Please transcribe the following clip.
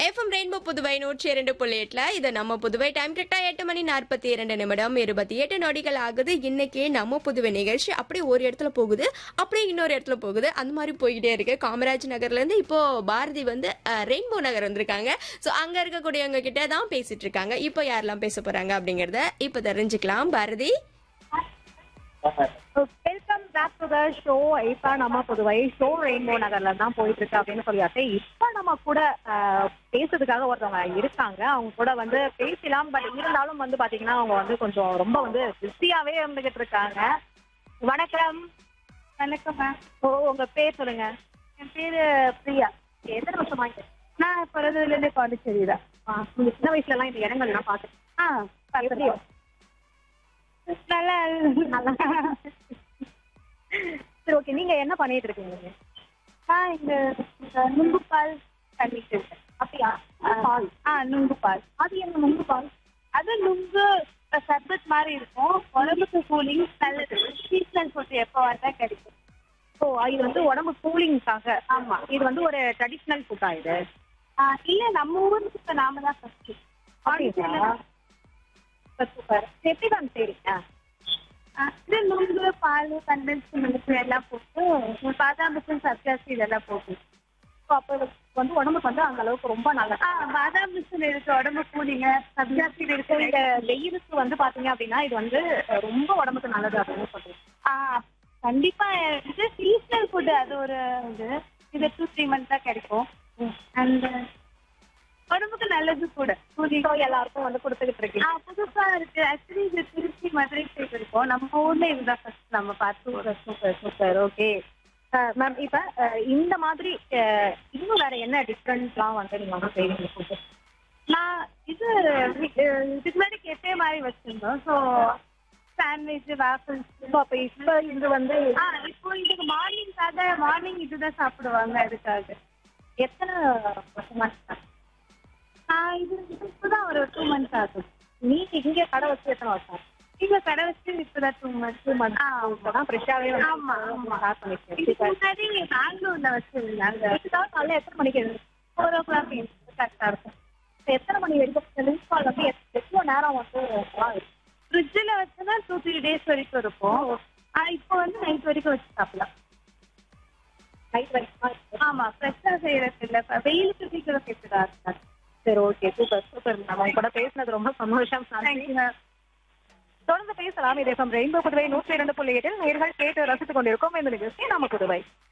FM rainbow Puduvai நூற்றி இரண்டு புள்ளி எட்டுல இது நம்ம புதுவை டைம் கரெக்டா எட்டு மணி நாற்பத்தி இரண்டு நிமிடம் இருபத்தி எட்டு நொடிகள் ஆகுது இன்னைக்கு நம்ம புதுவை நிகழ்ச்சி அப்படியே ஒரு இடத்துல போகுது அப்படியே இன்னொரு இடத்துல போகுது அந்த மாதிரி போய்கிட்டே இருக்கு காமராஜ் நகர்ல இருந்து இப்போ பாரதி வந்து அஹ், ரெயின்போ நகர் வந்திருக்காங்க ஸோ அங்க இருக்கக்கூடியவங்க கிட்ட தான் பேசிட்டு இருக்காங்க இப்போ யாரெல்லாம் பேச போறாங்க அப்படிங்கறத இப்போ தெரிஞ்சுக்கலாம் Bharathi welcome back to the show இப்ப நம்ம புதுவை ஷோ ரெயின்போ நகர்ல தான் போயிட்டு இருக்கு அப்படின்னு சொல்லியாச்சு இப்ப நம்ம கூட அஹ், பேசுறதுக்காக ஒருத்தவங்க இருக்காங்க அவங்க கூட வந்து பேசலாம் பட் இருந்தாலும் வந்து பாத்தீங்கன்னா அவங்க வந்து கொஞ்சம் ரொம்ப வந்து பிஸியாவே இருந்துகிட்டு இருக்காங்க வணக்கம் வணக்கம் மேம் ஓ உங்க பேர் சொல்லுங்க என் பேரு பிரியா எத்தனை வருஷமா இங்க? நான் பிறந்ததுல இருந்தே பாண்டிச்சேரி தான் நீங்க சின்ன வயசுல எல்லாம் இந்த இடங்கள்லாம் பாத்து ஆ பார்த்துருக்கோம் நல்லா நல்லா சரி ஓகே நீங்க என்ன பண்ணிட்டு இருக்கீங்க நான் இந்த நுங்கு பால் பண்ணிட்டு இருக்கேன் அப்படியா பால் ஆ நுங்கு பால் அது என்ன நுங்கு பால் அது நுங்கு சர்பத் மாதிரி இருக்கும் உடம்புக்கு கூலிங் நல்லது சீசனல் ஃபுட் எப்போ வந்தா கிடைக்கும் ஓ இது வந்து உடம்பு கூலிங்காக ஆமா இது வந்து ஒரு ட்ரெடிஷ்னல் ஃபுட்டா இது இல்ல நம்ம ஊருக்கு இப்ப நாம தான் ஃபர்ஸ்ட் சூப்பர் எப்படி மேம் செய்றீங்க இது நுங்கு பால் கண்டன்ஸ் மில்க் எல்லாம் போட்டு பாதாம் மிஷின் சப்ஜாஸ்தி இதெல்லாம் போட்டு அப்போ வந்து உடம்புக்கு வந்து அந்த அளவுக்கு ரொம்ப நல்லது பாதாம் மிஷின் இருக்கு உடம்பு கூலிங்க சப்ஜாஸ்தி இருக்கு இந்த வெயிலுக்கு வந்து பாத்தீங்க அப்படின்னா இது வந்து ரொம்ப உடம்புக்கு நல்லது அப்படின்னு சொல்றேன் கண்டிப்பா இது சீசனல் ஃபுட் அது ஒரு இது இது டூ த்ரீ மந்த் தான் கிடைக்கும் அண்ட் உடம்புக்கு நல்லது கூட புதிதோ எல்லாருக்கும் வந்து கொடுத்துக்கிட்டு இருக்கீங்க புதுசா இருக்கு ஆக்சுவலி இது திருச்சி மதுரை சைடு இருக்கும் நம்ம ஊர்ல இதுதான் ஃபர்ஸ்ட் நம்ம பார்த்து super super super okay ma'am இப்ப அஹ், இந்த மாதிரி அஹ், இன்னும் வேற என்ன டிஃப்ரெண்ட்லாம் வந்து நீங்க வந்து செய்வீங்க food? நான் இது அஹ், இதுக்கு முன்னாடி கெஃபே மாதிரி வச்சிருந்தோம் ஸோ சாண்ட்விச் வேஃபிள்ஸ் இப்போ அப்போ இப்போ இது வந்து ஆ இப்போ இதுக்கு மார்னிங்காக மார்னிங் இதுதான் சாப்பிடுவாங்க அதுக்காக எத்தனை வருஷமா ஆஹ் இது இப்பதான் ஒரு டூ மந்த்ஸ் ஆகும் நீங்க இங்க கடை வச்சு எத்தனை வருஷம் இங்க கடை வச்சு இப்பதான் டூ மந்த்ஸ் டூ மந்த்ஸ் இப்பதான் ஃப்ரெஷ்ஷாவே ஆமா ஆமா இதுக்கு முன்னாடி பெங்களூர்ல வச்சிருந்தாங்க இதுதான் காலைல எத்தனை மணிக்கு ஃபோர் ஓ கிளாக் கரெக்டா இருக்கும் இப்ப எத்தனை மணி வரைக்கும் லிங்க் கால் வந்து எத்~ எவ்வளவு நேரம் வந்து ஃப்ரிட்ஜில் வச்சுன்னா டூ த்ரீ டேஸ் வரைக்கும் இருக்கும் ஆனா இப்போ வந்து நைட் வரைக்கும் வச்சு சாப்பிடலாம் நைட் வரைக்கும் ஆமா ஃப்ரெஷ்ஷா செய்யறது இல்ல இப்ப வெயிலுக்கு சீக்கிரம் கேட்டுதா சரி ஓகே சூப்பர் சூப்பர் நம்ம கூட பேசினது ரொம்ப சந்தோஷம் தொடர்ந்து பேசலாம் இது ரெயின்போ புதுவை நூற்றி இரண்டு புள்ளி எட்டில் நேர்கள் கேட்டு ரசித்துக் கொண்டிருக்கோம் இந்த நிகழ்ச்சி நம்ம புதுவை